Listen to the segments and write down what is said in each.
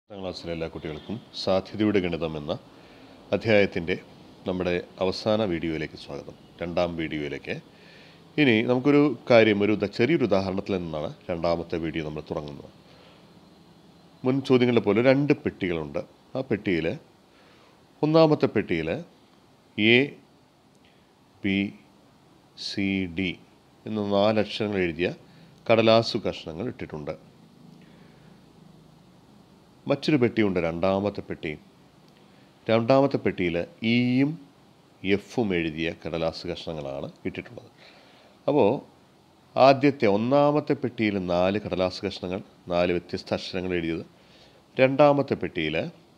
പത്താം ക്ലാസ്സിലെ എല്ലാ കുട്ടികൾക്കും സാധ്യതയുടെ ഗണിതം എന്ന അധ്യായത്തിൻ്റെ നമ്മുടെ അവസാന വീഡിയോയിലേക്ക് സ്വാഗതം രണ്ടാം വീഡിയോയിലേക്ക് ഇനി നമുക്കൊരു കാര്യം ഒരു ഉദ- ചെറിയൊരു ഉദാഹരണത്തിൽ നിന്നാണ് രണ്ടാമത്തെ വീഡിയോ നമ്മൾ തുടങ്ങുന്നത് മുൻ ചോദ്യങ്ങളെ പോലെ രണ്ട് പെട്ടികളുണ്ട് ആ പെട്ടിയിൽ ഒന്നാമത്തെ പെട്ടിയിൽ എ ബി സി ഡി എന്ന നാലക്ഷരങ്ങൾ എഴുതിയ കടലാസു കഷ്ണങ്ങൾ ഇട്ടിട്ടുണ്ട് മറ്റൊരു പെട്ടിയുണ്ട് രണ്ടാമത്തെ പെട്ടി രണ്ടാമത്തെ പെട്ടിയിൽ ഇയും എഫും എഴുതിയ കടലാസ് കഷ്ണങ്ങളാണ് ഇട്ടിട്ടുള്ളത് അപ്പോൾ ആദ്യത്തെ ഒന്നാമത്തെ പെട്ടിയിൽ നാല് കടലാസ് കഷ്ണങ്ങൾ നാല് വ്യത്യസ്ത അക്ഷരങ്ങൾ എഴുതിയത് രണ്ടാമത്തെ പെട്ടിയിൽ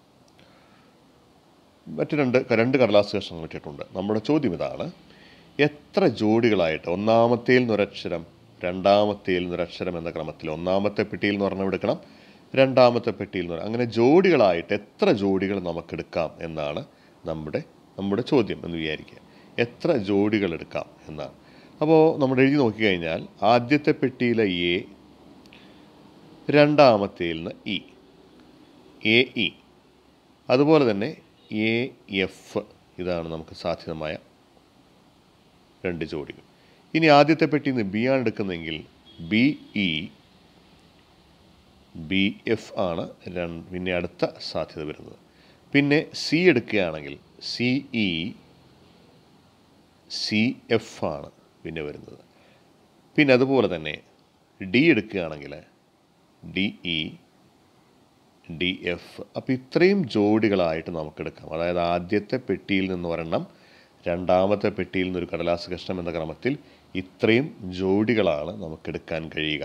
മറ്റു രണ്ട് രണ്ട് കടലാസ് കഷ്ണങ്ങൾ ഇട്ടിട്ടുണ്ട് നമ്മുടെ ചോദ്യം ഇതാണ് എത്ര ജോഡികളായിട്ട് ഒന്നാമത്തേൽ നിന്നൊരക്ഷരം രണ്ടാമത്തേൽ നിന്നൊരക്ഷരം എന്ന ക്രമത്തിൽ ഒന്നാമത്തെ പെട്ടിയിൽ നിന്ന് ഒരെണ്ണം എടുക്കണം രണ്ടാമത്തെ പെട്ടിയിൽ നിന്ന് അങ്ങനെ ജോഡികളായിട്ട് എത്ര ജോഡികൾ നമുക്കെടുക്കാം എന്നാണ് നമ്മുടെ നമ്മുടെ ചോദ്യം എന്ന് വിചാരിക്കുക എത്ര ജോഡികൾ എടുക്കാം എന്നാണ് അപ്പോൾ നമ്മൾ എഴുതി നോക്കിക്കഴിഞ്ഞാൽ ആദ്യത്തെ പെട്ടിയിലെ എ രണ്ടാമത്തേൽ നിന്ന് ഇ എ ഇ അതുപോലെ തന്നെ എ എഫ് ഇതാണ് നമുക്ക് സാധ്യതമായ രണ്ട് ജോഡികൾ ഇനി ആദ്യത്തെ പെട്ടിയിൽ നിന്ന് ബി ആണ് എടുക്കുന്നതെങ്കിൽ ബി ഇ ബി എഫ് ആണ് രണ്ട് പിന്നെ അടുത്ത സാധ്യത വരുന്നത് പിന്നെ സി എടുക്കുകയാണെങ്കിൽ സി ഇ സി എഫ് ആണ് പിന്നെ വരുന്നത് പിന്നെ അതുപോലെ തന്നെ ഡി എടുക്കുകയാണെങ്കിൽ ഡി ഇ ഡി എഫ് അപ്പോൾ ഇത്രയും ജോഡികളായിട്ട് നമുക്കെടുക്കാം അതായത് ആദ്യത്തെ പെട്ടിയിൽ നിന്ന് ഒരെണ്ണം രണ്ടാമത്തെ പെട്ടിയിൽ നിന്ന് ഒരു കടലാസ് കഷ്ണം എന്ന ക്രമത്തിൽ ഇത്രയും ജോഡികളാണ് നമുക്കെടുക്കാൻ കഴിയുക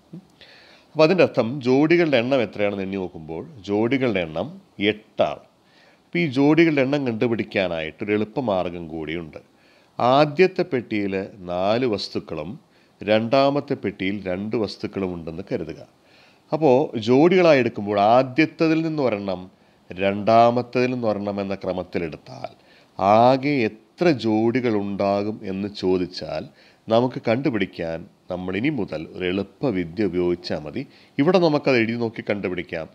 അപ്പോൾ അതിൻ്റെ അർത്ഥം ജോഡികളുടെ എണ്ണം എത്രയാണെന്ന് എണ്ണി നോക്കുമ്പോൾ ജോഡികളുടെ എണ്ണം എട്ടാണ് അപ്പോൾ ഈ ജോഡികളുടെ എണ്ണം കണ്ടുപിടിക്കാനായിട്ട് ഒരു എളുപ്പമാർഗം കൂടിയുണ്ട് ആദ്യത്തെ പെട്ടിയിൽ നാല് വസ്തുക്കളും രണ്ടാമത്തെ പെട്ടിയിൽ രണ്ട് വസ്തുക്കളും ഉണ്ടെന്ന് കരുതുക അപ്പോൾ ജോഡികളായി എടുക്കുമ്പോൾ ആദ്യത്തതിൽ നിന്ന് ഒരെണ്ണം രണ്ടാമത്തതിൽ നിന്ന് ഒരെണ്ണം എന്ന ക്രമത്തിലെടുത്താൽ ആകെ എത്ര ജോഡികൾ ഉണ്ടാകും എന്ന് ചോദിച്ചാൽ നമുക്ക് കണ്ടുപിടിക്കാൻ നമ്മൾ ഇനി മുതൽ ഒരു എളുപ്പ വിദ്യ ഉപയോഗിച്ചാൽ മതി ഇവിടെ നമുക്കത് എഴുതി നോക്കി കണ്ടുപിടിക്കാം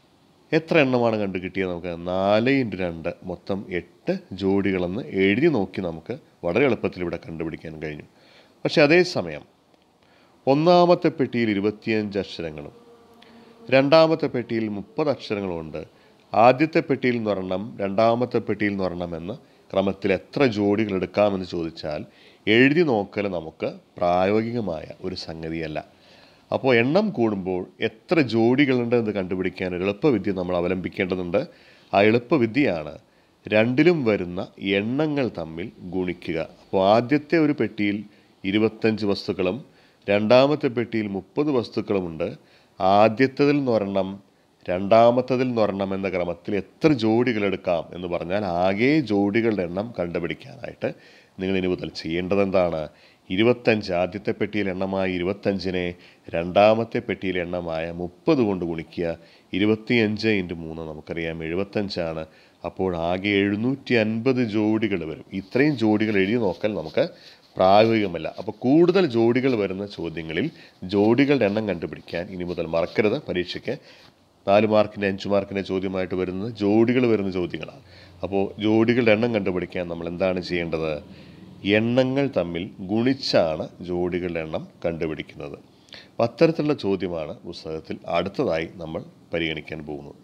എത്ര എണ്ണമാണ് കണ്ടു കിട്ടിയത് നമുക്ക് നാല് ഇൻറ്റു രണ്ട് മൊത്തം എട്ട് ജോഡികളെന്ന് എഴുതി നോക്കി നമുക്ക് വളരെ എളുപ്പത്തിൽ ഇവിടെ കണ്ടുപിടിക്കാൻ കഴിഞ്ഞു പക്ഷേ അതേസമയം ഒന്നാമത്തെ പെട്ടിയിൽ ഇരുപത്തിയഞ്ച് അക്ഷരങ്ങളും രണ്ടാമത്തെ പെട്ടിയിൽ മുപ്പത് അക്ഷരങ്ങളുമുണ്ട് ആദ്യത്തെ പെട്ടിയിൽ നിന്ന് ഒരെണ്ണം രണ്ടാമത്തെ പെട്ടിയിൽ നിന്ന് ഒരെണ്ണം എന്ന ക്രമത്തിൽ എത്ര ജോഡികൾ എടുക്കാമെന്ന് ചോദിച്ചാൽ എഴുതി നോക്കൽ നമുക്ക് പ്രായോഗികമായ ഒരു സംഗതിയല്ല അപ്പോൾ എണ്ണം കൂടുമ്പോൾ എത്ര ജോഡികളുണ്ട് എന്ന് കണ്ടുപിടിക്കാൻ ഒരു എളുപ്പവിദ്യ നമ്മൾ അവലംബിക്കേണ്ടതുണ്ട് ആ എളുപ്പവിദ്യയാണ് രണ്ടിലും വരുന്ന എണ്ണങ്ങൾ തമ്മിൽ ഗുണിക്കുക അപ്പോൾ ആദ്യത്തെ ഒരു പെട്ടിയിൽ ഇരുപത്തഞ്ച് വസ്തുക്കളും രണ്ടാമത്തെ പെട്ടിയിൽ മുപ്പത് വസ്തുക്കളുമുണ്ട് ആദ്യത്തതിൽ നിന്നൊരെണ്ണം രണ്ടാമത്തതിൽ നിന്നൊരെണ്ണം എന്ന ക്രമത്തിൽ എത്ര ജോഡികൾ എടുക്കാം എന്ന് പറഞ്ഞാൽ ആകെ ജോഡികളുടെ എണ്ണം കണ്ടുപിടിക്കാനായിട്ട് നിങ്ങൾ ഇനി മുതൽ ചെയ്യേണ്ടത് എന്താണ് ഇരുപത്തഞ്ച് ആദ്യത്തെ പെട്ടിയിൽ എണ്ണമായ ഇരുപത്തഞ്ചിനെ രണ്ടാമത്തെ പെട്ടിയിൽ എണ്ണമായ മുപ്പത് കൊണ്ട് ഗുണിക്കുക ഇരുപത്തിയഞ്ച് ഇൻറ്റു മൂന്ന് നമുക്കറിയാം എഴുപത്തഞ്ചാണ് അപ്പോൾ ആകെ എഴുന്നൂറ്റി അൻപത് ജോഡികൾ വരും ഇത്രയും ജോഡികൾ എഴുതി നോക്കൽ നമുക്ക് പ്രായോഗികമല്ല അപ്പോൾ കൂടുതൽ ജോഡികൾ വരുന്ന ചോദ്യങ്ങളിൽ ജോഡികളുടെ എണ്ണം കണ്ടുപിടിക്കാൻ ഇനി മുതൽ മറക്കരുത് പരീക്ഷയ്ക്ക് നാല് മാർക്കിൻ്റെ അഞ്ച് മാർക്കിൻ്റെ ചോദ്യമായിട്ട് വരുന്നത് ജോഡികൾ വരുന്ന ചോദ്യങ്ങളാണ് അപ്പോൾ ജോഡികളുടെ എണ്ണം കണ്ടുപിടിക്കാൻ നമ്മൾ എന്താണ് ചെയ്യേണ്ടത് എണ്ണങ്ങൾ തമ്മിൽ ഗുണിച്ചാണ് ജോഡികളുടെ എണ്ണം കണ്ടുപിടിക്കുന്നത് അപ്പോൾ അത്തരത്തിലുള്ള ചോദ്യമാണ് പുസ്തകത്തിൽ അടുത്തതായി നമ്മൾ പരിഗണിക്കാൻ പോകുന്നത്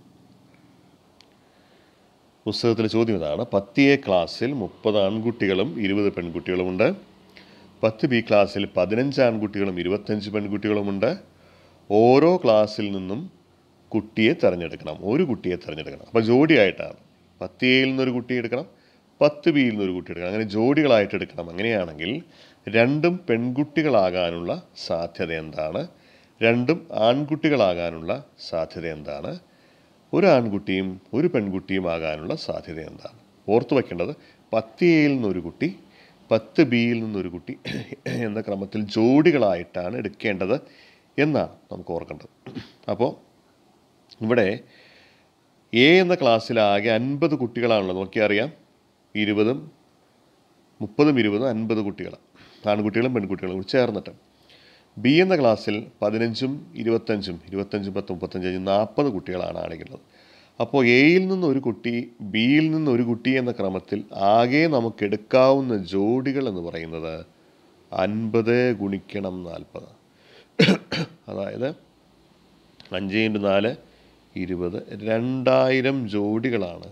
പുസ്തകത്തിലെ ചോദ്യം ഇതാണ് പത്ത് എ ക്ലാസ്സിൽ മുപ്പത് ആൺകുട്ടികളും ഇരുപത് പെൺകുട്ടികളുമുണ്ട് പത്ത് ബി ക്ലാസ്സിൽ പതിനഞ്ച് ആൺകുട്ടികളും ഇരുപത്തഞ്ച് പെൺകുട്ടികളുമുണ്ട് ഓരോ ക്ലാസ്സിൽ നിന്നും കുട്ടിയെ തിരഞ്ഞെടുക്കണം ഒരു കുട്ടിയെ തിരഞ്ഞെടുക്കണം അപ്പോൾ ജോഡിയായിട്ടാണ് പത്ത് എയിൽ നിന്നൊരു കുട്ടി എടുക്കണം പത്ത് ബിയിൽ നിന്നൊരു കുട്ടി എടുക്കണം അങ്ങനെ ജോഡികളായിട്ട് എടുക്കണം അങ്ങനെയാണെങ്കിൽ രണ്ടും പെൺകുട്ടികളാകാനുള്ള സാധ്യത എന്താണ് രണ്ടും ആൺകുട്ടികളാകാനുള്ള സാധ്യത എന്താണ് ഒരു ആൺകുട്ടിയും ഒരു പെൺകുട്ടിയും ആകാനുള്ള സാധ്യത എന്താണ് ഓർത്തു വയ്ക്കേണ്ടത് പത്ത് എയിൽ നിന്നൊരു കുട്ടി പത്ത് ബിയിൽ നിന്നൊരു കുട്ടി എന്ന ക്രമത്തിൽ ജോഡികളായിട്ടാണ് എടുക്കേണ്ടത് എന്നാണ് നമുക്ക് ഓർക്കേണ്ടത് അപ്പോൾ ഇവിടെ എ എന്ന ക്ലാസ്സിൽ ആകെ അൻപത് കുട്ടികളാണുള്ളത് നോക്കിയറിയാം ഇരുപതും മുപ്പതും ഇരുപതും അൻപത് കുട്ടികൾ ആൺകുട്ടികളും പെൺകുട്ടികളും കൂടി ചേർന്നിട്ട് ബി എന്ന ക്ലാസ്സിൽ പതിനഞ്ചും ഇരുപത്തഞ്ചും ഇരുപത്തഞ്ചും പത്ത് മുപ്പത്തഞ്ച് നാൽപ്പത് കുട്ടികളാണ് ആണെങ്കിലും അപ്പോൾ എയിൽ നിന്ന് ഒരു കുട്ടി ബിയിൽ നിന്ന് ഒരു കുട്ടി എന്ന ക്രമത്തിൽ ആകെ നമുക്ക് എടുക്കാവുന്ന ജോഡികൾ എന്ന് പറയുന്നത് അൻപത് ഗുണിക്കണം നാൽപ്പത് അതായത് അഞ്ച് ഇൻറ്റു നാല് ഇരുപത് രണ്ടായിരം ജോഡികളാണ്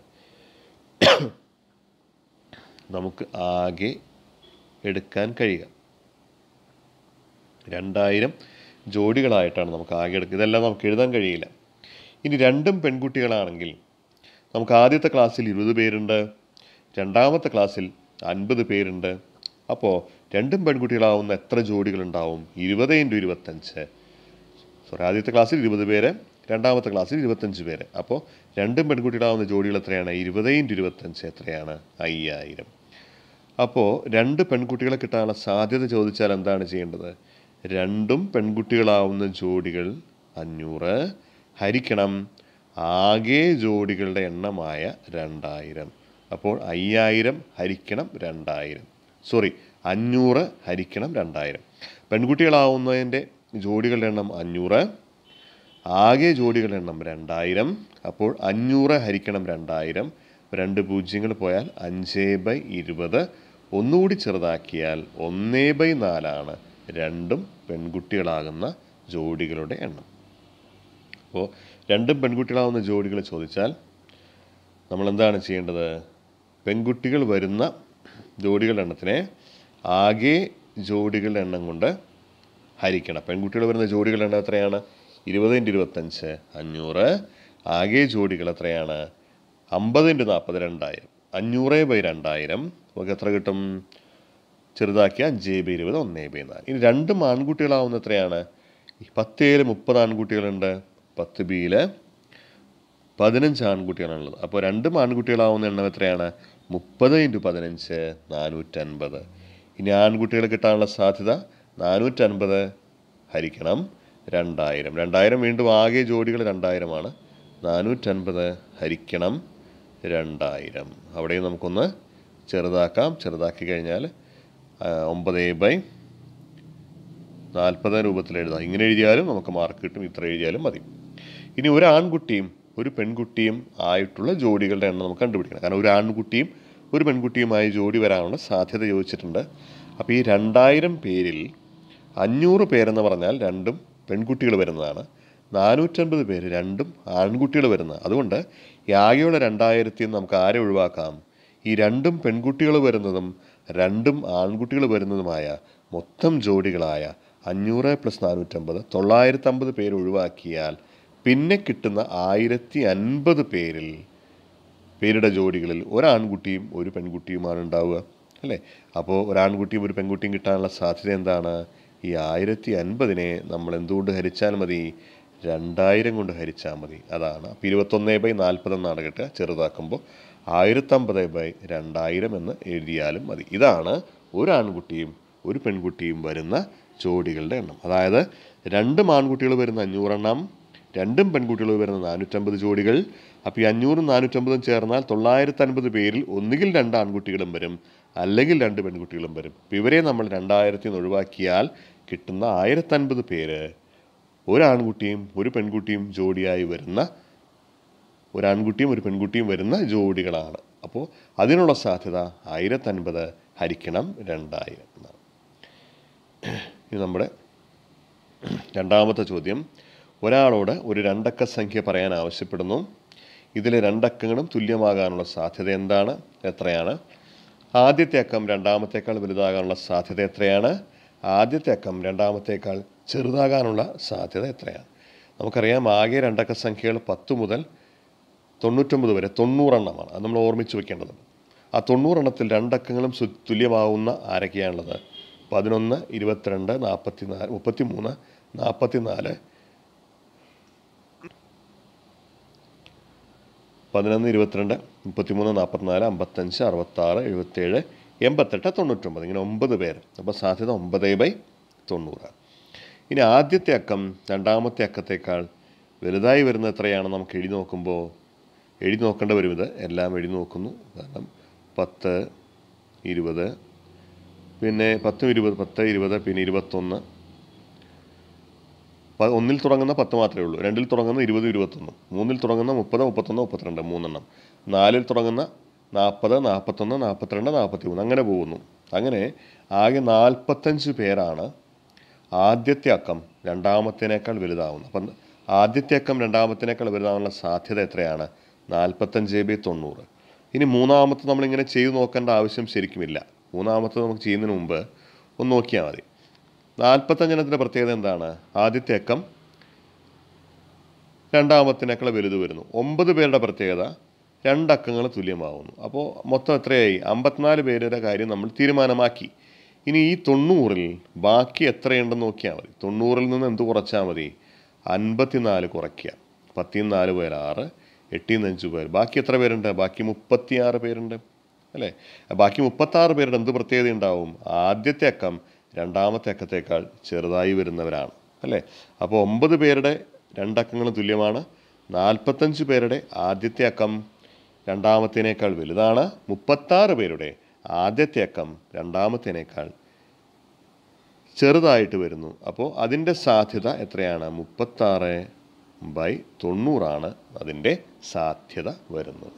നമുക്ക് ആകെ എടുക്കാൻ കഴിയുക രണ്ടായിരം ജോഡികളായിട്ടാണ് നമുക്ക് ആകെ എടുക്കുക ഇതെല്ലാം നമുക്ക് എഴുതാൻ കഴിയില്ല ഇനി രണ്ടും പെൺകുട്ടികളാണെങ്കിൽ നമുക്ക് ആദ്യത്തെ ക്ലാസ്സിൽ ഇരുപത് പേരുണ്ട് രണ്ടാമത്തെ ക്ലാസ്സിൽ അൻപത് പേരുണ്ട് അപ്പോൾ രണ്ടും പെൺകുട്ടികളാവുന്ന എത്ര ജോഡികളുണ്ടാവും ഇരുപത് ഇൻറ്റു ഇരുപത്തഞ്ച് സോറി ആദ്യത്തെ ക്ലാസ്സിൽ ഇരുപത് പേര് രണ്ടാമത്തെ ക്ലാസ്സിൽ ഇരുപത്തഞ്ച് പേര് അപ്പോൾ രണ്ടും പെൺകുട്ടികളാവുന്ന ജോഡികൾ എത്രയാണ് ഇരുപത് ഇൻറ്റു ഇരുപത്തഞ്ച് എത്രയാണ് അയ്യായിരം അപ്പോൾ രണ്ട് പെൺകുട്ടികളെ കിട്ടാനുള്ള സാധ്യത ചോദിച്ചാൽ എന്താണ് ചെയ്യേണ്ടത് രണ്ടും പെൺകുട്ടികളാവുന്ന ജോഡികൾ അഞ്ഞൂറ് ഹരിക്കണം ആകെ ജോഡികളുടെ എണ്ണമായ രണ്ടായിരം അപ്പോൾ അയ്യായിരം ഹരിക്കണം രണ്ടായിരം സോറി അഞ്ഞൂറ് ഹരിക്കണം രണ്ടായിരം പെൺകുട്ടികളാവുന്നതിൻ്റെ ജോഡികളുടെ എണ്ണം അഞ്ഞൂറ് ആകെ ജോഡികളുടെ എണ്ണം രണ്ടായിരം അപ്പോൾ അഞ്ഞൂറ് ഹരിക്കണം രണ്ടായിരം രണ്ട് പൂജ്യങ്ങൾ പോയാൽ അഞ്ച് ബൈ ഇരുപത് ഒന്നുകൂടി ചെറുതാക്കിയാൽ ഒന്നേ ബൈ നാലാണ് രണ്ടും പെൺകുട്ടികളാകുന്ന ജോഡികളുടെ എണ്ണം അപ്പോൾ രണ്ടും പെൺകുട്ടികളാവുന്ന ജോഡികൾ ചോദിച്ചാൽ നമ്മൾ എന്താണ് ചെയ്യേണ്ടത് പെൺകുട്ടികൾ വരുന്ന ജോഡികളുടെ എണ്ണത്തിനെ ആകെ ജോഡികളുടെ എണ്ണം കൊണ്ട് ഹരിക്കണം പെൺകുട്ടികൾ വരുന്ന ജോഡികളുടെ എണ്ണം എത്രയാണ് ഇരുപത് ഇൻറ്റു ഇരുപത്തഞ്ച് അഞ്ഞൂറ് ആകെ ജോഡികൾ എത്രയാണ് അമ്പത് ഇൻറ്റു നാൽപ്പത് രണ്ടായിരം അഞ്ഞൂറ് ബൈ രണ്ടായിരം നമുക്ക് എത്ര കിട്ടും ചെറുതാക്കിയ അഞ്ച് ബൈ ഇരുപത് ഒന്നേ ബൈ നാല് ഇനി രണ്ടും ആൺകുട്ടികളാവുന്ന എത്രയാണ് ഈ പത്ത് ഏഴ് മുപ്പത് ആൺകുട്ടികളുണ്ട് പത്ത് ബിയിൽ പതിനഞ്ച് ആൺകുട്ടികളാണുള്ളത് അപ്പോൾ രണ്ടും ആൺകുട്ടികളാവുന്ന എണ്ണം എത്രയാണ് മുപ്പത് ഇൻറ്റു പതിനഞ്ച് നാനൂറ്റൻപത് ഇനി ആൺകുട്ടികളെ കിട്ടാനുള്ള സാധ്യത നാനൂറ്റൻപത് ഹരിക്കണം രണ്ടായിരം രണ്ടായിരം വീണ്ടും ആകെ ജോഡികൾ രണ്ടായിരമാണ് നാനൂറ്റൻപത് ഹരിക്കണം രണ്ടായിരം അവിടെയും നമുക്കൊന്ന് ചെറുതാക്കാം ചെറുതാക്കി കഴിഞ്ഞാൽ ആ, ഒമ്പത് ബൈ നാൽപ്പത് രൂപത്തിൽ എഴുതാം ഇങ്ങനെ എഴുതിയാലും നമുക്ക് മാർക്ക് കിട്ടും ഇത്ര എഴുതിയാലും മതി ഇനി ഒരു ആൺകുട്ടിയും ഒരു പെൺകുട്ടിയും ആയിട്ടുള്ള ജോഡികളുടെ എണ്ണം നമുക്ക് കണ്ടുപിടിക്കണം കാരണം ഒരു ആൺകുട്ടിയും ഒരു പെൺകുട്ടിയുമായി ജോഡി വരാനുള്ള സാധ്യത ചോദിച്ചിട്ടുണ്ട് അപ്പോൾ ഈ രണ്ടായിരം പേരിൽ അഞ്ഞൂറ് പേരെന്ന് പറഞ്ഞാൽ രണ്ടും പെൺകുട്ടികൾ വരുന്നതാണ് നാനൂറ്റൻപത് പേര് രണ്ടും ആൺകുട്ടികൾ വരുന്നത് അതുകൊണ്ട് ഈ ആകെയുള്ള രണ്ടായിരത്തിൽ നിന്ന് നമുക്ക് ആരെ ഒഴിവാക്കാം ഈ രണ്ടും പെൺകുട്ടികൾ വരുന്നതും രണ്ടും ആൺകുട്ടികൾ വരുന്നതുമായ മൊത്തം ജോഡികളായ അഞ്ഞൂറ് പ്ലസ് നാനൂറ്റമ്പത് തൊള്ളായിരത്തമ്പത് പേര് ഒഴിവാക്കിയാൽ പിന്നെ കിട്ടുന്ന ആയിരത്തി അൻപത് പേരിൽ പേരുടെ ജോഡികളിൽ ഒരാൺകുട്ടിയും ഒരു പെൺകുട്ടിയുമാണ് ഉണ്ടാവുക അല്ലേ അപ്പോൾ ഒരാൺകുട്ടിയും ഒരു പെൺകുട്ടിയും കിട്ടാനുള്ള സാധ്യത എന്താണ് ഈ ആയിരത്തി അൻപതിനെ നമ്മൾ എന്തുകൊണ്ട് ഹരിച്ചാൽ മതി രണ്ടായിരം കൊണ്ട് ഹരിച്ചാൽ മതി അതാണ് അപ്പോൾ ഇരുപത്തൊന്ന് ബൈ നാൽപ്പത് എന്നാണ് കിട്ടുക ചെറുതാക്കുമ്പോൾ ആയിരത്തമ്പത് ബൈ രണ്ടായിരം എന്ന് എഴുതിയാലും മതി ഇതാണ് ഒരു ആൺകുട്ടിയും ഒരു പെൺകുട്ടിയും വരുന്ന ജോഡികളുടെ എണ്ണം അതായത് രണ്ടും ആൺകുട്ടികൾ വരുന്ന അഞ്ഞൂറെണ്ണം രണ്ടും പെൺകുട്ടികൾ വരുന്ന നാനൂറ്റമ്പത് ജോഡികൾ അപ്പോൾ ഈ അഞ്ഞൂറും നാനൂറ്റമ്പതും ചേർന്നാൽ തൊള്ളായിരത്തി അൻപത് പേരിൽ ഒന്നുകിൽ രണ്ട് ആൺകുട്ടികളും വരും അല്ലെങ്കിൽ രണ്ട് പെൺകുട്ടികളും വരും അപ്പോൾ ഇവരെ നമ്മൾ രണ്ടായിരത്തിൽ നിന്ന് ഒഴിവാക്കിയാൽ കിട്ടുന്ന ആയിരത്തൻപത് പേര് ഒരു ആൺകുട്ടിയും ഒരു പെൺകുട്ടിയും ജോഡിയായി വരുന്ന ഒരു ആൺകുട്ടിയും ഒരു പെൺകുട്ടിയും വരുന്ന ജോഡികളാണ് അപ്പോൾ അതിനുള്ള സാധ്യത ആയിരത്തൻപത് ഹരിക്കണം രണ്ടായിരം എന്നാണ് ഇത് നമ്മുടെ രണ്ടാമത്തെ ചോദ്യം ഒരാളോട് ഒരു രണ്ടക്ക സംഖ്യ പറയാൻ ആവശ്യപ്പെടുന്നു ഇതിലെ രണ്ടക്കങ്ങളും തുല്യമാകാനുള്ള സാധ്യത എന്താണ് എത്രയാണ് ആദ്യത്തെ അക്കം രണ്ടാമത്തേക്കാൾ വലുതാകാനുള്ള സാധ്യത എത്രയാണ് ആദ്യത്തെ അക്കം രണ്ടാമത്തേക്കാൾ ചെറുതാകാനുള്ള സാധ്യത എത്രയാണ് നമുക്കറിയാം ആകെ രണ്ടക്ക സംഖ്യകൾ പത്ത് മുതൽ തൊണ്ണൂറ്റൊമ്പത് വരെ തൊണ്ണൂറെണ്ണമാണ് അത് നമ്മൾ ഓർമ്മിച്ച് വെക്കേണ്ടതുണ്ട് ആ തൊണ്ണൂറെണ്ണത്തിൽ രണ്ടക്കങ്ങളും സു തുല്യമാവുന്ന ആരൊക്കെയാണുള്ളത് പതിനൊന്ന് ഇരുപത്തിരണ്ട് നാൽപ്പത്തി നാല് മുപ്പത്തി മൂന്ന് നാൽപ്പത്തി നാല് പതിനൊന്ന് ഇരുപത്തിരണ്ട് മുപ്പത്തിമൂന്ന് നാൽപ്പത്തിനാല് അമ്പത്തഞ്ച് അറുപത്താറ് എഴുപത്തേഴ് എൺപത്തെട്ട് തൊണ്ണൂറ്റൊമ്പത് ഇങ്ങനെ ഒമ്പത് പേര് അപ്പോൾ സാധ്യത ഒമ്പത് ബൈ തൊണ്ണൂറ് ഇനി ആദ്യത്തെ അക്കം രണ്ടാമത്തെ അക്കത്തേക്കാൾ വലുതായി വരുന്നത് എത്രയാണ് നമുക്ക് എഴുതി നോക്കുമ്പോൾ എഴുതി നോക്കേണ്ട വരും ഇത് എല്ലാം എഴുതി നോക്കുന്നു കാരണം പത്ത് ഇരുപത് പിന്നെ പത്തും ഇരുപത് പത്ത് ഇരുപത് പിന്നെ ഇരുപത്തൊന്ന് പ- ഒന്നിൽ തുടങ്ങുന്ന പത്ത് മാത്രമേ ഉള്ളൂ രണ്ടിൽ തുടങ്ങുന്ന ഇരുപത് ഇരുപത്തൊന്ന് മൂന്നിൽ തുടങ്ങുന്ന മുപ്പത് മുപ്പത്തൊന്ന് മുപ്പത്തിരണ്ട് മൂന്നെണ്ണം നാലിൽ തുടങ്ങുന്ന നാൽപ്പത് നാൽപ്പത്തൊന്ന് നാൽപ്പത്തിരണ്ട് നാൽപ്പത്തി മൂന്ന് അങ്ങനെ പോകുന്നു അങ്ങനെ ആകെ നാൽപ്പത്തഞ്ച് പേരാണ് ആദ്യത്തെ അക്കം രണ്ടാമത്തേനേക്കാൾ വലുതാവുന്നത് അപ്പം ആദ്യത്തെ അക്കം രണ്ടാമത്തേനേക്കാൾ വലുതാവാനുള്ള സാധ്യത എത്രയാണ് നാൽപ്പത്തഞ്ച് ബൈ തൊണ്ണൂറ് ഇനി മൂന്നാമത്തെ നമ്മളിങ്ങനെ ചെയ്തു നോക്കേണ്ട ആവശ്യം ശരിക്കുമില്ല മൂന്നാമത്തെ നമുക്ക് ചെയ്യുന്നതിന് മുമ്പ് ഒന്ന് നോക്കിയാൽ മതി നാൽപ്പത്തഞ്ചെണ്ണത്തിൻ്റെ പ്രത്യേകത എന്താണ് ആദ്യത്തെ അക്കം രണ്ടാമത്തിനേക്കാൾ വലുത് വരുന്നു ഒമ്പത് പേരുടെ പ്രത്യേകത രണ്ടക്കങ്ങൾ തുല്യമാവുന്നു അപ്പോൾ മൊത്തം എത്രയായി അമ്പത്തിനാല് പേരുടെ കാര്യം നമ്മൾ തീരുമാനമാക്കി ഇനി ഈ തൊണ്ണൂറിൽ ബാക്കി എത്രയുണ്ടെന്ന് നോക്കിയാൽ മതി തൊണ്ണൂറിൽ നിന്ന് എന്ത് കുറച്ചാൽ മതി അൻപത്തിനാല് കുറയ്ക്കുക പത്തിൽ നാല് പേർ ആറ് എട്ടിൽ നിന്ന് അഞ്ച് പേർ ബാക്കി എത്ര പേരുണ്ട് ബാക്കി മുപ്പത്തിയാറ് പേരുണ്ട് അല്ലേ ബാക്കി മുപ്പത്താറ് പേരുടെ എന്ത് പ്രത്യേകത ഉണ്ടാവും ആദ്യത്തെ അക്കം രണ്ടാമത്തെ അക്കത്തേക്കാൾ ചെറുതായി വരുന്നവരാണ് അല്ലേ അപ്പോൾ ഒമ്പത് പേരുടെ രണ്ടക്കങ്ങളും തുല്യമാണ് നാൽപ്പത്തഞ്ച് പേരുടെ ആദ്യത്തെ അക്കം രണ്ടാമത്തേനേക്കാൾ വലുതാണ് മുപ്പത്താറ് പേരുടെ ആദ്യത്തെ അക്കം രണ്ടാമത്തേനേക്കാൾ ചെറുതായിട്ട് വരുന്നു അപ്പോൾ അതിൻ്റെ സാധ്യത എത്രയാണ് മുപ്പത്താറ് ബൈ തൊണ്ണൂറാണ് അതിൻ്റെ സാധ്യത വരുന്നത്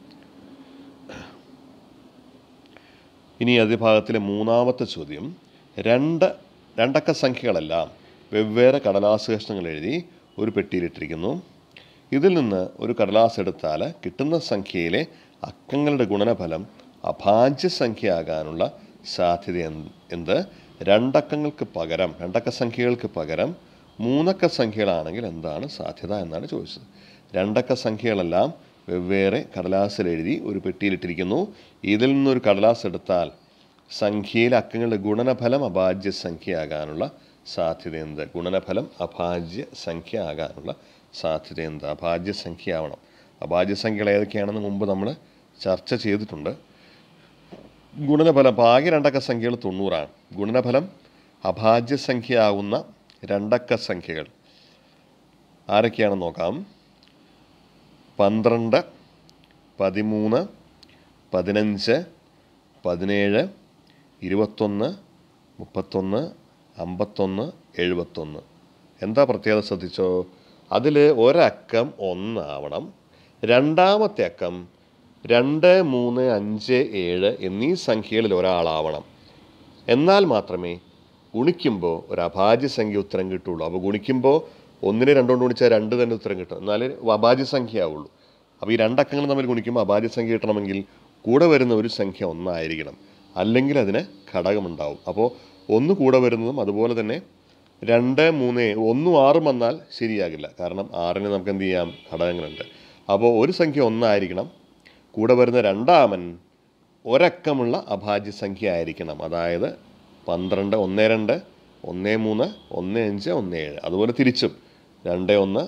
ഇനി അതേ ഭാഗത്തിലെ മൂന്നാമത്തെ ചോദ്യം രണ്ട് രണ്ടക്ക സംഖ്യകളെല്ലാം വെവ്വേറെ കടലാസ് കഷ്ണങ്ങൾ എഴുതി ഒരു പെട്ടിയിലിട്ടിരിക്കുന്നു ഇതിൽ നിന്ന് ഒരു കടലാസ് എടുത്താൽ കിട്ടുന്ന സംഖ്യയിലെ അക്കങ്ങളുടെ ഗുണനഫലം അഭാജ്യ സംഖ്യയാകാനുള്ള സാധ്യത എന്ത് എന്ത് രണ്ടക്കങ്ങൾക്ക് പകരം രണ്ടക്ക സംഖ്യകൾക്ക് പകരം മൂന്നക്ക സംഖ്യകളാണെങ്കിൽ എന്താണ് സാധ്യത എന്നാണ് ചോദിച്ചത് രണ്ടക്ക സംഖ്യകളെല്ലാം വെവ്വേറെ കടലാസിൽ എഴുതി ഒരു പെട്ടിയിലിട്ടിരിക്കുന്നു ഇതിൽ നിന്നൊരു കടലാസ് എടുത്താൽ സംഖ്യയിലെ അക്കങ്ങളുടെ ഗുണനഫലം അഭാജ്യ സംഖ്യയാകാനുള്ള സാധ്യത എന്ത് ഗുണനഫലം അഭാജ്യ സംഖ്യ ആകാനുള്ള സാധ്യത എന്ത് അഭാജ്യ സംഖ്യ ആവണം അഭാജ്യ സംഖ്യകൾ ഏതൊക്കെയാണെന്ന് മുമ്പ് നമ്മൾ ചർച്ച ചെയ്തിട്ടുണ്ട് ഗുണനഫലം അപ്പോൾ ആകെ രണ്ടക്ക സംഖ്യകൾ തൊണ്ണൂറാണ് ഗുണനഫലം അഭാജ്യ സംഖ്യ ആകുന്ന രണ്ടക്ക സംഖ്യകൾ ആരൊക്കെയാണെന്ന് നോക്കാം പന്ത്രണ്ട് പതിമൂന്ന് പതിനഞ്ച് പതിനേഴ് ഇരുപത്തൊന്ന് മുപ്പത്തൊന്ന് അമ്പത്തൊന്ന് എഴുപത്തൊന്ന് എന്താ പ്രത്യേകത ശ്രദ്ധിച്ചോ അതിൽ ഒരക്കം ഒന്നാവണം രണ്ടാമത്തെ അക്കം രണ്ട് മൂന്ന് അഞ്ച് ഏഴ് എന്നീ സംഖ്യകളിൽ ഒരാളാവണം എന്നാൽ മാത്രമേ ഗുണിക്കുമ്പോൾ ഒരു അഭാജ്യ സംഖ്യ ഉത്തരം കിട്ടുള്ളൂ അപ്പോൾ ഗുണിക്കുമ്പോൾ ഒന്നിനെ രണ്ടുകൊണ്ട് ഗുണിച്ചാൽ രണ്ട് തന്നെ ഉത്തരം കിട്ടും എന്നാലേ അഭാജ്യ സംഖ്യ ആവുള്ളൂ അപ്പോൾ ഈ രണ്ടക്കങ്ങൾ തമ്മിൽ ഗുണിക്കുമ്പോൾ അഭാജ്യ സംഖ്യ കിട്ടണമെങ്കിൽ കൂടെ വരുന്ന ഒരു സംഖ്യ ഒന്നായിരിക്കണം അല്ലെങ്കിൽ അതിന് ഘടകമുണ്ടാവും അപ്പോൾ ഒന്ന് കൂടെ വരുന്നതും അതുപോലെ തന്നെ രണ്ട് മൂന്ന് ഒന്നും ആറും വന്നാൽ ശരിയാകില്ല കാരണം ആറിന് നമുക്ക് എന്ത് ചെയ്യാം ഘടകങ്ങളുണ്ട് അപ്പോൾ ഒരു സംഖ്യ ഒന്നായിരിക്കണം കൂടെ വരുന്ന രണ്ടാമൻ ഒരക്കമുള്ള അഭാജ്യ സംഖ്യ ആയിരിക്കണം അതായത് പന്ത്രണ്ട് ഒന്ന് രണ്ട് ഒന്ന് മൂന്ന് ഒന്ന് അഞ്ച് ഒന്ന് ഏഴ് അതുപോലെ തിരിച്ചും രണ്ട് ഒന്ന്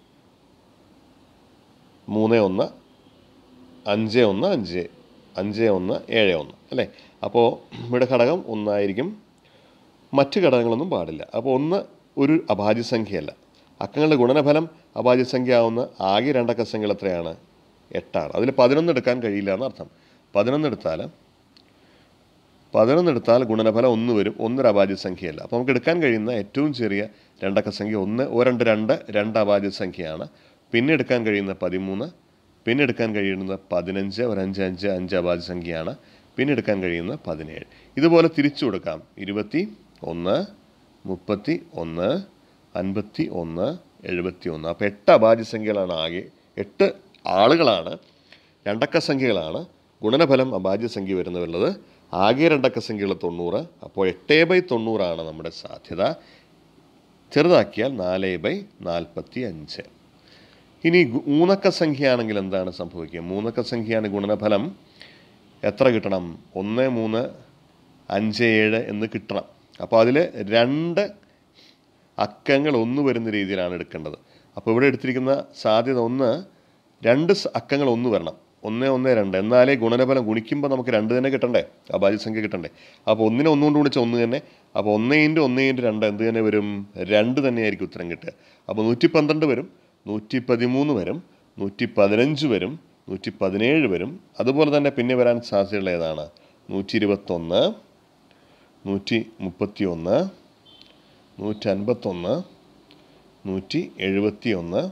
മൂന്ന് ഒന്ന് അഞ്ച് ഒന്ന് അഞ്ച് അഞ്ച് ഒന്ന് ഏഴ് ഒന്ന് അല്ലേ അപ്പോൾ ഇവിടെ ഘടകം ഒന്നായിരിക്കും മറ്റ് ഘടകങ്ങളൊന്നും പാടില്ല അപ്പോൾ ഒന്ന് ഒരു അഭാജ്യ സംഖ്യയല്ല അക്കങ്ങളുടെ ഗുണനഫലം അഭാജ്യ സംഖ്യ ആവുന്ന ആകെ രണ്ടക്ക സംഖ്യകൾ എത്രയാണ് എട്ടാണ് അതിൽ പതിനൊന്ന് എടുക്കാൻ കഴിയില്ല എന്നർത്ഥം പതിനൊന്ന് എടുത്താൽ പതിനൊന്ന് എടുത്താൽ ഗുണനഫലം ഒന്ന് വരും ഒന്നൊരു അഭാജ്യ സംഖ്യയല്ല അപ്പോൾ നമുക്ക് എടുക്കാൻ കഴിയുന്ന ഏറ്റവും ചെറിയ രണ്ടക്ക സംഖ്യ ഒന്ന് ഓ രണ്ട് രണ്ട് രണ്ട് അഭാജ്യ സംഖ്യയാണ് പിന്നെ എടുക്കാൻ കഴിയുന്ന പതിമൂന്ന് പിന്നെ എടുക്കാൻ കഴിയുന്നത് പതിനഞ്ച് ഒരു അഞ്ച് അഞ്ച് അഞ്ച് അഭാജ്യ സംഖ്യയാണ് പിന്നെ എടുക്കാൻ കഴിയുന്ന പതിനേഴ് ഇതുപോലെ തിരിച്ചു കൊടുക്കാം ഇരുപത്തി ഒന്ന് മുപ്പത്തി ഒന്ന് അൻപത്തി ഒന്ന് എഴുപത്തി ഒന്ന് അപ്പോൾ എട്ട് അഭാജ്യ സംഖ്യകളാണ് ആകെ എട്ട് ആളുകളാണ് രണ്ടക്ക സംഖ്യകളാണ് ഗുണനഫലം അഭാജ്യ സംഖ്യ വരുന്നതുള്ളത് ആകെ രണ്ടക്ക സംഖ്യകൾ തൊണ്ണൂറ് അപ്പോൾ എട്ട് ബൈ തൊണ്ണൂറാണ് നമ്മുടെ സാധ്യത ചെറുതാക്കിയാൽ നാല് ബൈ നാൽപ്പത്തി അഞ്ച് ഇനി ഗു- മൂന്നക്ക സംഖ്യയാണെങ്കിൽ എന്താണ് സംഭവിക്കുക മൂന്നക്ക സംഖ്യയാണ് ഗുണനഫലം എത്ര കിട്ടണം ഒന്ന് മൂന്ന് അഞ്ച് ഏഴ് എന്ന് കിട്ടണം അപ്പോൾ അതിൽ രണ്ട് അക്കങ്ങൾ ഒന്ന് വരുന്ന രീതിയിലാണ് എടുക്കേണ്ടത് അപ്പോൾ ഇവിടെ എടുത്തിരിക്കുന്ന സാധ്യത ഒന്ന് രണ്ട് സ- അക്കങ്ങൾ ഒന്ന് വരണം ഒന്ന് ഒന്ന് രണ്ട് എന്നാലേ ഗുണനഫലം ഗുണിക്കുമ്പോൾ നമുക്ക് രണ്ട് തന്നെ കിട്ടണ്ടേ അഭാജ്യ സംഖ്യ കിട്ടണ്ടേ അപ്പോൾ ഒന്നിനെ ഒന്നുകൊണ്ട് ഗുണിച്ച ഒന്ന് തന്നെ അപ്പോൾ ഒന്ന് ഇൻറ്റു ഒന്ന് ഇൻറ്റു രണ്ട് എന്ത് തന്നെ വരും രണ്ട് തന്നെയായിരിക്കും ഉത്തരം കിട്ടുക അപ്പോൾ നൂറ്റി പന്ത്രണ്ട് വരും നൂറ്റി പതിമൂന്ന് വരും നൂറ്റി പതിനഞ്ച് വരും നൂറ്റി പതിനേഴ് വരും അതുപോലെ തന്നെ പിന്നെ വരാൻ സാധ്യതയുള്ള ഏതാണ് നൂറ്റി ഇരുപത്തൊന്ന് നൂറ്റി മുപ്പത്തി ഒന്ന് നൂറ്റി അൻപത്തൊന്ന് നൂറ്റി എഴുപത്തി ഒന്ന്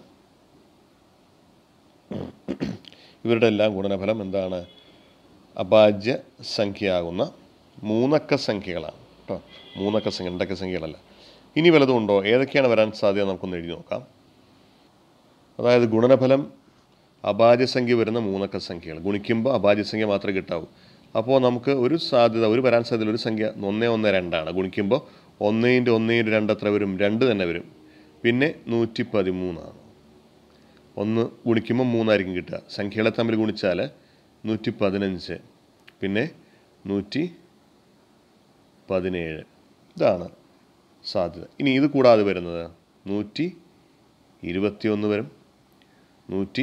ഇവരുടെ എല്ലാം ഗുണനഫലം എന്താണ് അഭാജ്യ സംഖ്യയാകുന്ന മൂന്നക്ക സംഖ്യകളാണ് കേട്ടോ മൂന്നക്ക സംഖ്യ രണ്ടക്ക സംഖ്യകളല്ല ഇനി വല്ലതും ഉണ്ടോ ഏതൊക്കെയാണ് വരാൻ സാധ്യത നമുക്കൊന്ന് എഴുതി നോക്കാം അതായത് ഗുണനഫലം അഭാജ്യസംഖ്യ വരുന്ന മൂന്നക്ക സംഖ്യകൾ ഗുണിക്കുമ്പോൾ അഭാജ്യസംഖ്യ മാത്രമേ കിട്ടാവൂ അപ്പോൾ നമുക്ക് ഒരു സാധ്യത ഒരു വരാൻ സാധ്യത ഒരു സംഖ്യ ഒന്ന് ഒന്ന് രണ്ടാണ് ഗുണിക്കുമ്പോൾ ഒന്നേൻ്റെ ഒന്നേൻ്റെ രണ്ട് എത്ര വരും രണ്ട് തന്നെ വരും പിന്നെ നൂറ്റി പതിമൂന്നാണ് ഒന്ന് ഗുണിക്കുമ്പോൾ മൂന്നായിരിക്കും കിട്ടുക സംഖ്യകളെ തമ്മിൽ ഗുണിച്ചാൽ നൂറ്റി പതിനഞ്ച് പിന്നെ നൂറ്റി പതിനേഴ് ഇതാണ് സാധ്യത ഇനി ഇത് കൂടാതെ വരുന്നത് നൂറ്റി ഇരുപത്തിയൊന്ന് വരും നൂറ്റി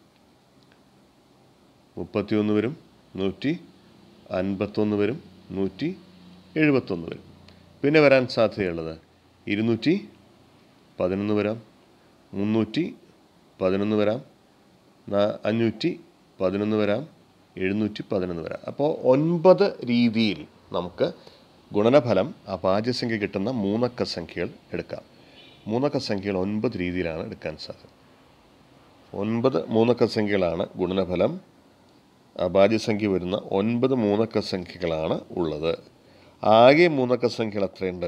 മുപ്പത്തിയൊന്ന് വരും നൂറ്റി അൻപത്തൊന്ന് വരും നൂറ്റി എഴുപത്തൊന്ന് വരും പിന്നെ വരാൻ സാധ്യതയുള്ളത് ഇരുന്നൂറ്റി പതിനൊന്ന് വരാം മുന്നൂറ്റി പതിനൊന്ന് വരാം നാ- അഞ്ഞൂറ്റി പതിനൊന്ന് വരാം എഴുന്നൂറ്റി പതിനൊന്ന് വരാം അപ്പോൾ ഒൻപത് രീതിയിൽ നമുക്ക് ഗുണനഫലം അപാചസംഖ്യ കിട്ടുന്ന മൂന്നക്ക സംഖ്യകൾ എടുക്കാം മൂന്നക്ക സംഖ്യകൾ ഒൻപത് രീതിയിലാണ് എടുക്കാൻ സാധ്യത ഒൻപത് മൂന്നക്ക സംഖ്യകളാണ് ഗുണനഫലം അഭാജ്യസംഖ്യ വരുന്ന ഒൻപത് മൂന്നക്ക സംഖ്യകളാണ് ഉള്ളത് ആകെ മൂന്നക്ക സംഖ്യകൾ എത്രയുണ്ട്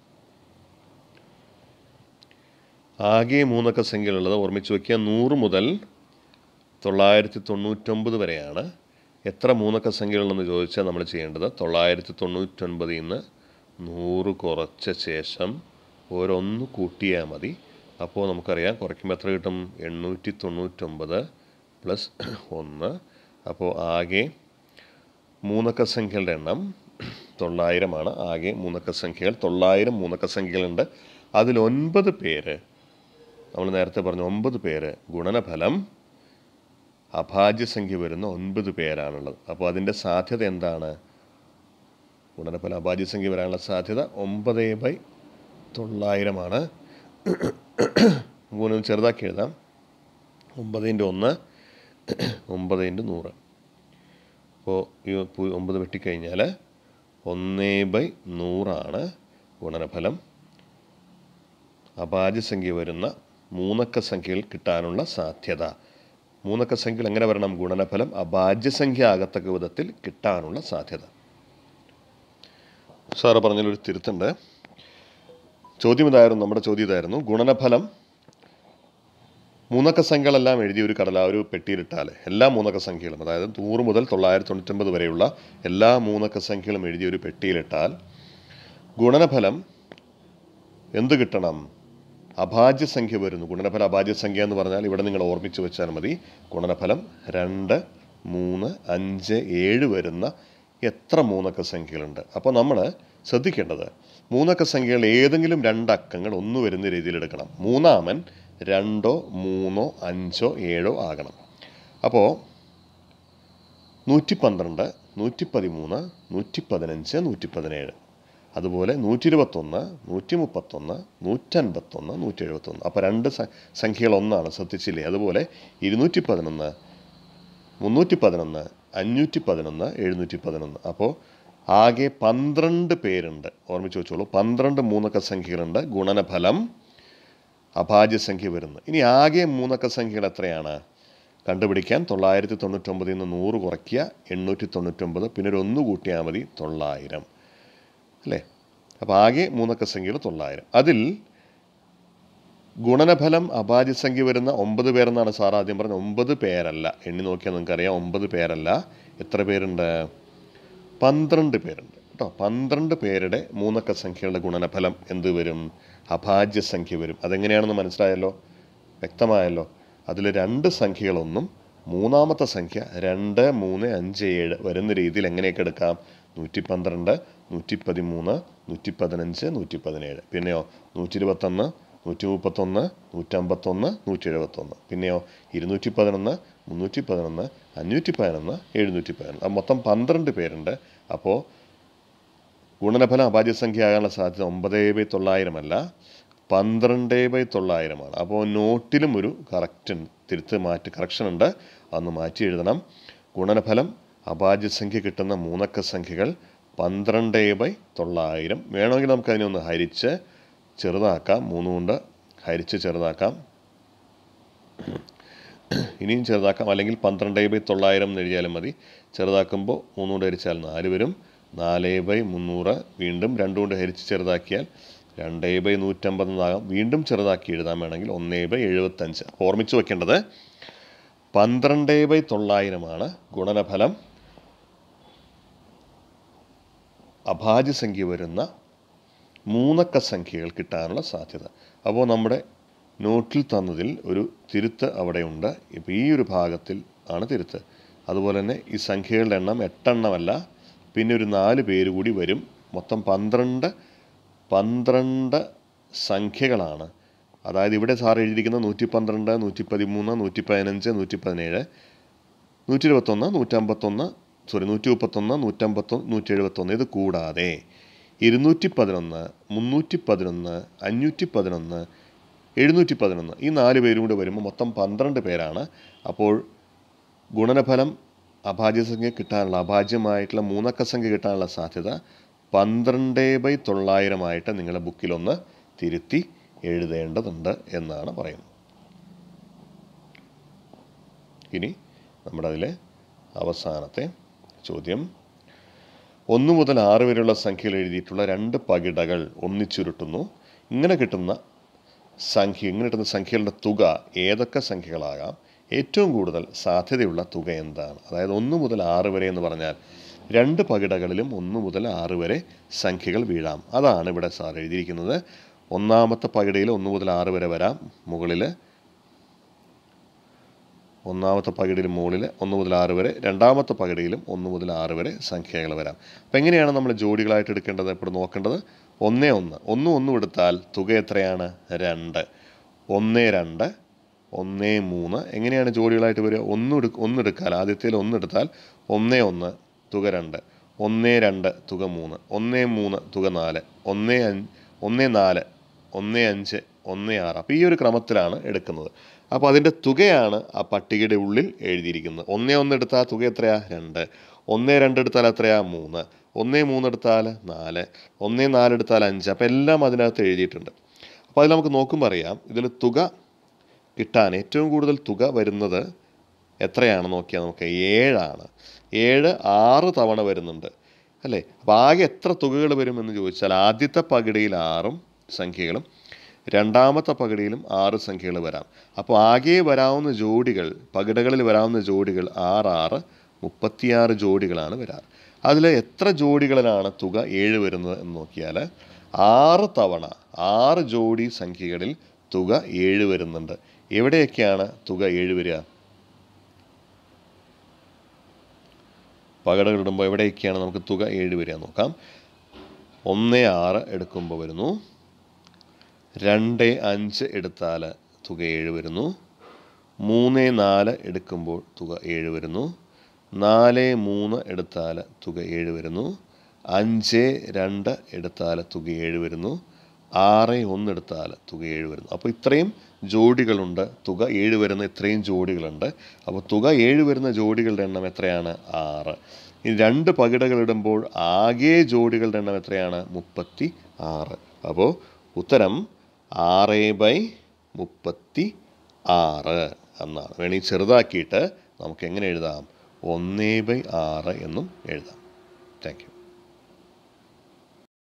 ആകെ മൂന്നക്ക സംഖ്യകളുള്ളത് ഓർമ്മിച്ച് വയ്ക്കുക നൂറ് മുതൽ തൊള്ളായിരത്തി തൊണ്ണൂറ്റൊമ്പത് വരെയാണ് എത്ര മൂന്നക്ക സംഖ്യകളുണ്ടെന്ന് ചോദിച്ചാൽ നമ്മൾ ചെയ്യേണ്ടത് തൊള്ളായിരത്തി തൊണ്ണൂറ്റൊൻപതിൽ നിന്ന് നൂറ് കുറച്ച ശേഷം ഓരോന്ന് കൂട്ടിയാൽ മതി അപ്പോൾ നമുക്കറിയാം കുറയ്ക്കുമ്പോൾ എത്ര കിട്ടും എണ്ണൂറ്റി തൊണ്ണൂറ്റൊമ്പത് പ്ലസ് ഒന്ന് അപ്പോൾ ആകെ മൂന്നക്ക സംഖ്യകളുടെ എണ്ണം തൊള്ളായിരമാണ് ആകെ മൂന്നക്ക സംഖ്യകൾ തൊള്ളായിരം മൂന്നക്ക സംഖ്യകളുണ്ട് അതിൽ ഒൻപത് പേര് നമ്മൾ നേരത്തെ പറഞ്ഞു ഒമ്പത് പേര് ഗുണനഫലം അഭാജ്യസംഖ്യ വരുന്ന ഒൻപത് പേരാണുള്ളത് അപ്പോൾ അതിൻ്റെ സാധ്യത എന്താണ് ഗുണനഫലം അഭാജ്യസംഖ്യ വരാനുള്ള സാധ്യത ഒമ്പത് ബൈ തൊള്ളായിരമാണ് ഗുണം ചെറുതാക്കി എഴുതാം ഒമ്പത് ഇൻറ്റു ഒന്ന് ഒമ്പത് ഇൻറ്റു നൂറ് അപ്പോൾ ഈ പു- ഒമ്പത് വെട്ടിക്കഴിഞ്ഞാൽ ഒന്ന് ബൈ നൂറാണ് ഗുണനഫലം അഭാജ്യസംഖ്യ വരുന്ന മൂന്നക്ക സംഖ്യകൾ കിട്ടാനുള്ള സാധ്യത മൂന്നക്ക സംഖ്യകൾ എങ്ങനെ വരണം ഗുണനഫലം അഭാജ്യസംഖ്യ ആകത്തക്ക വിധത്തിൽ കിട്ടാനുള്ള സാധ്യത സാറ് പറഞ്ഞതിലൊരു തിരുത്തുണ്ട് ചോദ്യം ഇതായിരുന്നു നമ്മുടെ ചോദ്യം ഇതായിരുന്നു ഗുണനഫലം മൂന്നക്ക സംഖ്യകളെല്ലാം എഴുതി ഒരു കടല ഒരു പെട്ടിയിലിട്ടാൽ എല്ലാ മൂന്നക്ക സംഖ്യകളും അതായത് നൂറ് മുതൽ തൊള്ളായിരത്തി തൊണ്ണൂറ്റൊമ്പത് വരെയുള്ള എല്ലാ മൂന്നക്ക സംഖ്യകളും എഴുതി ഒരു പെട്ടിയിലിട്ടാൽ ഗുണനഫലം എന്ത് കിട്ടണം അഭാജ്യ സംഖ്യ വരുന്നു ഗുണനഫലം അഭാജ്യ സംഖ്യ എന്ന് പറഞ്ഞാൽ ഇവിടെ നിങ്ങൾ ഓർമ്മിച്ച് വെച്ചാൽ മതി ഗുണനഫലം രണ്ട് മൂന്ന് അഞ്ച് ഏഴ് വരുന്ന എത്ര മൂന്നക്ക സംഖ്യകളുണ്ട് അപ്പോൾ നമ്മൾ ശ്രദ്ധിക്കേണ്ടത് മൂന്നക്ക സംഖ്യകൾ ഏതെങ്കിലും രണ്ടക്കങ്ങൾ ഒന്ന് വരുന്ന രീതിയിൽ എടുക്കണം മൂന്നാമൻ രണ്ടോ മൂന്നോ അഞ്ചോ ഏഴോ ആകണം അപ്പോൾ നൂറ്റി പന്ത്രണ്ട് നൂറ്റി പതിമൂന്ന് നൂറ്റി പതിനഞ്ച് നൂറ്റി പതിനേഴ് അതുപോലെ നൂറ്റി ഇരുപത്തൊന്ന് നൂറ്റി മുപ്പത്തൊന്ന് നൂറ്റൻപത്തൊന്ന് നൂറ്റി എഴുപത്തൊന്ന് അപ്പോൾ രണ്ട് സ- സംഖ്യകൾ ഒന്നാണ് ശ്രദ്ധിച്ചില്ലേ അതുപോലെ ഇരുന്നൂറ്റി പതിനൊന്ന് മുന്നൂറ്റി പതിനൊന്ന് അഞ്ഞൂറ്റി പതിനൊന്ന് എഴുന്നൂറ്റി പതിനൊന്ന് അപ്പോൾ ആകെ പന്ത്രണ്ട് പേരുണ്ട് ഓർമ്മിച്ച് വെച്ചോളൂ പന്ത്രണ്ട് മൂന്നക്ക സംഖ്യകളുണ്ട് ഗുണനഫലം അഭാജ്യസംഖ്യ വരുന്നു ഇനി ആകെ മൂന്നക്ക സംഖ്യകൾ എത്രയാണ് കണ്ടുപിടിക്കാൻ തൊള്ളായിരത്തി തൊണ്ണൂറ്റൊമ്പതിൽ നിന്ന് നൂറ് കുറയ്ക്കുക എണ്ണൂറ്റി തൊണ്ണൂറ്റൊമ്പത് പിന്നെ ഒരു ഒന്ന് കൂട്ടിയാൽ മതി തൊള്ളായിരം അല്ലേ അപ്പോൾ ആകെ മൂന്നക്ക സംഖ്യകൾ തൊള്ളായിരം അതിൽ ഗുണനഫലം അഭാജ്യസംഖ്യ വരുന്ന ഒമ്പത് പേരെന്നാണ് സാർ ആദ്യം പറഞ്ഞത് ഒമ്പത് പേരല്ല എണ്ണി നോക്കിയാൽ നിങ്ങൾക്കറിയാം ഒമ്പത് പേരല്ല എത്ര പേരുണ്ട് പന്ത്രണ്ട് പേരുണ്ട് കേട്ടോ പന്ത്രണ്ട് പേരുടെ മൂന്നക്ക സംഖ്യകളുടെ ഗുണനഫലം എന്ത് വരും അഭാജ്യ സംഖ്യ വരും അതെങ്ങനെയാണെന്ന് മനസ്സിലായല്ലോ വ്യക്തമായല്ലോ അതിൽ രണ്ട് സംഖ്യകളൊന്നും മൂന്നാമത്തെ സംഖ്യ രണ്ട് മൂന്ന് അഞ്ച് ഏഴ് വരുന്ന രീതിയിൽ എങ്ങനെയൊക്കെ എടുക്കാം നൂറ്റി പന്ത്രണ്ട് നൂറ്റി പതിമൂന്ന് നൂറ്റി പതിനഞ്ച് നൂറ്റി പതിനേഴ് പിന്നെയോ നൂറ്റി ഇരുപത്തൊന്ന് നൂറ്റി മുപ്പത്തൊന്ന് നൂറ്റമ്പത്തൊന്ന് നൂറ്റി എഴുപത്തൊന്ന് പിന്നെയോ ഇരുന്നൂറ്റി പതിനൊന്ന് മുന്നൂറ്റി പതിനൊന്ന് അഞ്ഞൂറ്റി പതിനൊന്ന് എഴുന്നൂറ്റി പതിനൊന്ന് അപ്പോൾ മൊത്തം പന്ത്രണ്ട് പേരുണ്ട് അപ്പോൾ ഗുണനഫലം അഭാജ്യസംഖ്യ ആകാനുള്ള സാധ്യത ഒമ്പത് ബൈ തൊള്ളായിരം അല്ല പന്ത്രണ്ട് ബൈ തൊള്ളായിരമാണ് അപ്പോൾ നോട്ടിലും ഒരു കറക്റ്റ് തിരുത്ത് മാറ്റി കറക്ഷൻ ഉണ്ട് അന്ന് മാറ്റി എഴുതണം ഗുണനഫലം അഭാജ്യസംഖ്യ കിട്ടുന്ന മൂന്നക്ക സംഖ്യകൾ പന്ത്രണ്ട് ബൈ തൊള്ളായിരം വേണമെങ്കിൽ നമുക്ക് അതിനെ ഒന്ന് ഹരിച്ച് ചെറുതാക്കാം മൂന്ന് കൊണ്ട് ഹരിച്ച് ചെറുതാക്കാം ഇനിയും ചെറുതാക്കാം അല്ലെങ്കിൽ പന്ത്രണ്ട് ബൈ തൊള്ളായിരം എന്ന് എഴുതിയാലും മതി ചെറുതാക്കുമ്പോൾ മൂന്നുകൊണ്ട് ഹരിച്ചാൽ നാല് വരും നാല് ബൈ മുന്നൂറ് വീണ്ടും രണ്ടും കൊണ്ട് ഹരിച്ച് ചെറുതാക്കിയാൽ രണ്ട് ബൈ നൂറ്റമ്പത് എന്നാകാം വീണ്ടും ചെറുതാക്കി എഴുതാൻ വേണമെങ്കിൽ ഒന്ന് ബൈ എഴുപത്തഞ്ച് ഓർമ്മിച്ച് വെക്കേണ്ടത് പന്ത്രണ്ട് ബൈ തൊള്ളായിരമാണ് ഗുണനഫലം അഭാജ്യസംഖ്യ വരുന്ന മൂന്നക്ക സംഖ്യകൾ കിട്ടാനുള്ള സാധ്യത അപ്പോൾ നമ്മുടെ നോട്ടിൽ തന്നതിൽ ഒരു തിരുത്ത് അവിടെയുണ്ട് ഇപ്പോൾ ഈ ഒരു ഭാഗത്തിൽ ആണ് തിരുത്ത് അതുപോലെ തന്നെ ഈ സംഖ്യകളുടെ എണ്ണം എട്ടെണ്ണമല്ല പിന്നെ ഒരു നാല് പേര് കൂടി വരും മൊത്തം പന്ത്രണ്ട് പന്ത്രണ്ട് സംഖ്യകളാണ് അതായത് ഇവിടെ സാർ എഴുതിയിരിക്കുന്ന നൂറ്റി പന്ത്രണ്ട് നൂറ്റി പതിമൂന്ന് നൂറ്റി പതിനഞ്ച് നൂറ്റി പതിനേഴ് നൂറ്റി ഇരുപത്തൊന്ന് നൂറ്റമ്പത്തൊന്ന് സോറി നൂറ്റി മുപ്പത്തൊന്ന് നൂറ്റമ്പത്തൊന്ന് നൂറ്റി എഴുപത്തൊന്ന് ഇത് കൂടാതെ ഇരുന്നൂറ്റി പതിനൊന്ന് മുന്നൂറ്റി പതിനൊന്ന് അഞ്ഞൂറ്റി പതിനൊന്ന് എഴുന്നൂറ്റി പതിനൊന്ന് ഈ നാല് പേരും കൂടെ വരുമ്പോൾ മൊത്തം പന്ത്രണ്ട് പേരാണ് അപ്പോൾ ഗുണനഫലം അഭാജ്യസംഖ്യ കിട്ടാനുള്ള അഭാജ്യമായിട്ടുള്ള മൂന്നക്ക സംഖ്യ കിട്ടാനുള്ള സാധ്യത പന്ത്രണ്ട് ബൈ തൊള്ളായിരമായിട്ട് നിങ്ങളുടെ ബുക്കിലൊന്ന് തിരുത്തി എഴുതേണ്ടതുണ്ട് എന്നാണ് പറയുന്നത് ഇനി നമ്മുടെ അതിലെ അവസാനത്തെ ചോദ്യം ഒന്ന് മുതൽ ആറ് വരെയുള്ള സംഖ്യകൾ എഴുതിയിട്ടുള്ള രണ്ട് പകിടകൾ ഒന്നിച്ചുരുട്ടുന്നു ഇങ്ങനെ കിട്ടുന്ന സംഖ്യ ഇങ്ങനെ കിട്ടുന്ന സംഖ്യകളുടെ തുക ഏതൊക്കെ സംഖ്യകളാകാം ഏറ്റവും കൂടുതൽ സാധ്യതയുള്ള തുക എന്താണ് അതായത് ഒന്ന് മുതൽ ആറ് വരെ എന്ന് പറഞ്ഞാൽ രണ്ട് പകിടകളിലും ഒന്ന് മുതൽ ആറ് വരെ സംഖ്യകൾ വീഴാം അതാണ് ഇവിടെ സാർ എഴുതിയിരിക്കുന്നത് ഒന്നാമത്തെ പകിടയിൽ ഒന്ന് മുതൽ ആറ് വരെ വരാം മുകളിൽ ഒന്നാമത്തെ പകിടിയിൽ മുകളിൽ ഒന്ന് മുതൽ ആറ് വരെ രണ്ടാമത്തെ പകിടിയിലും ഒന്ന് മുതൽ ആറ് വരെ സംഖ്യകൾ വരാം അപ്പം എങ്ങനെയാണ് നമ്മൾ ജോഡികളായിട്ട് എടുക്കേണ്ടത് ഇപ്പോൾ നോക്കേണ്ടത് ഒന്നേ ഒന്ന് ഒന്നും ഒന്നും എടുത്താൽ തുക എത്രയാണ് രണ്ട് ഒന്ന് രണ്ട് ഒന്ന് മൂന്ന് എങ്ങനെയാണ് ജോഡികളായിട്ട് വരിക ഒന്ന് എടു ഒന്നെടുക്കാൽ ആദ്യത്തേൽ ഒന്നെടുത്താൽ ഒന്നേ ഒന്ന് തുക രണ്ട് ഒന്ന് രണ്ട് തുക മൂന്ന് ഒന്ന് മൂന്ന് തുക നാല് ഒന്ന് അഞ്ച് ഒന്ന് നാല് ഒന്ന് അഞ്ച് ഒന്ന് ആറ് അപ്പോൾ ഈ ഒരു ക്രമത്തിലാണ് എടുക്കുന്നത് അപ്പോൾ അതിൻ്റെ തുകയാണ് ആ പട്ടികയുടെ ഉള്ളിൽ എഴുതിയിരിക്കുന്നത് ഒന്നേ ഒന്ന് എടുത്താൽ തുക എത്രയാ രണ്ട് ഒന്നേ രണ്ട് എടുത്താൽ എത്രയാ മൂന്ന് ഒന്നേ മൂന്ന് എടുത്താൽ നാല് ഒന്നേ നാല് എടുത്താൽ അഞ്ച് അപ്പോൾ എല്ലാം അതിനകത്ത് എഴുതിയിട്ടുണ്ട് അപ്പോൾ അതിൽ നമുക്ക് നോക്കുമ്പോൾ അറിയാം ഇതിൽ തുക കിട്ടാൻ ഏറ്റവും കൂടുതൽ തുക വരുന്നത് എത്രയാണ് നോക്കിയാൽ നമുക്ക് ഏഴാണ് ഏഴ് ആറ് തവണ വരുന്നുണ്ട് അല്ലേ അപ്പോൾ ആകെ എത്ര തുകകൾ വരുമെന്ന് ചോദിച്ചാൽ ആദ്യത്തെ പകിടിയിൽ ആറും സംഖ്യകളും രണ്ടാമത്തെ പകിടിയിലും ആറ് സംഖ്യകൾ വരാം അപ്പോൾ ആകെ വരാവുന്ന ജോഡികൾ പകിടകളിൽ വരാവുന്ന ജോഡികൾ ആറ് ആറ് മുപ്പത്തിയാറ് ജോഡികളാണ് വരാറ് അതിൽ എത്ര ജോഡികളിലാണ് തുക ഏഴ് വരുന്നത് എന്ന് നോക്കിയാൽ ആറ് തവണ ആറ് ജോഡി സംഖ്യകളിൽ തുക ഏഴ് വരുന്നുണ്ട് എവിടെയൊക്കെയാണ് തുക ഏഴ് വരിക പകടകൾ ഇടുമ്പോൾ എവിടെയൊക്കെയാണ് നമുക്ക് തുക ഏഴ് വരിക നോക്കാം ഒന്ന് ആറ് എടുക്കുമ്പോൾ വരുന്നു രണ്ട് അഞ്ച് എടുത്താൽ തുക ഏഴ് വരുന്നു മൂന്ന് നാല് എടുക്കുമ്പോൾ തുക ഏഴ് വരുന്നു നാല് മൂന്ന് എടുത്താൽ തുക ഏഴ് വരുന്നു അഞ്ച് രണ്ട് എടുത്താൽ തുക ഏഴ് വരുന്നു ആറ് ഒന്ന് എടുത്താൽ തുക ഏഴ് വരുന്നു അപ്പോൾ ഇത്രയും ജോഡികളുണ്ട് തുക ഏഴ് വരുന്ന ഇത്രയും ജോഡികളുണ്ട് അപ്പോൾ തുക ഏഴ് വരുന്ന ജോഡികളുടെ എണ്ണം എത്രയാണ് ആറ് ഈ രണ്ട് പകിടകൾ ഇടുമ്പോൾ ആകെ ജോഡികളുടെ എണ്ണം എത്രയാണ് മുപ്പത്തി ആറ് അപ്പോൾ ഉത്തരം ആറ് ബൈ മുപ്പത്തി ആറ് എന്നാണ് വേണമെങ്കിൽ ചെറുതാക്കിയിട്ട് നമുക്ക് എങ്ങനെ എഴുതാം ഒന്ന് ബൈ ആറ് എന്നും എഴുതാം താങ്ക് യു